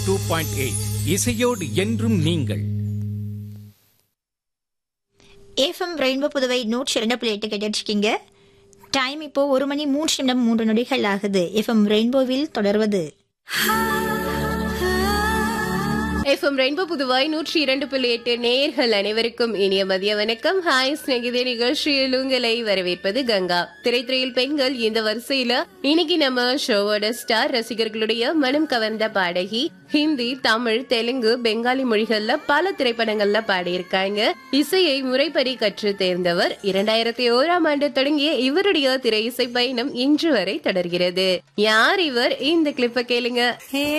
two point eight இசையோடு என்றும் நீங்கள் எஃப்எம் ரெயின்போ புதுவை நூற்றி இரண்டு புள்ளி எட்டு கேட்டுருக்கீங்க டைம் இப்போ ஒரு மணி மூன்று நிமிடம் மூன்று நொடிகள் ஆகுது எஃப்எம் ரெயின்போவில் தொடர்வது எஃப்எம் ரெயின்போ புதுவாய் நூற்றி இரண்டு புள்ளி எட்டு நேயர்கள் அனைவருக்கும் இனிய மதிய வணக்கம் ஹாய் ஸ்நேகிதே நிகழ்ச்சியில் உங்களை வரவேற்பது கங்கா திரைத்துறையில் பெண்கள் இந்த வரிசையில இன்னைக்கு நம்ம ஷோவோட ஸ்டார் ரசிகர்களுடைய மனம் கவர்ந்த பாடகி ஹிந்தி தமிழ் தெலுங்கு பெங்காலி மொழிகள்ல பல திரைப்படங்கள்ல பாடியிருக்காங்க இசையை முறைப்படி கற்று தேர்ந்தவர் இரண்டாயிரத்தி ஓராம் ஆண்டு தொடங்கிய இவருடைய திரை இசை பயணம் இன்று வரை தொடர்கிறது யார் இவர் இந்த கிளிப்ப கேளுங்க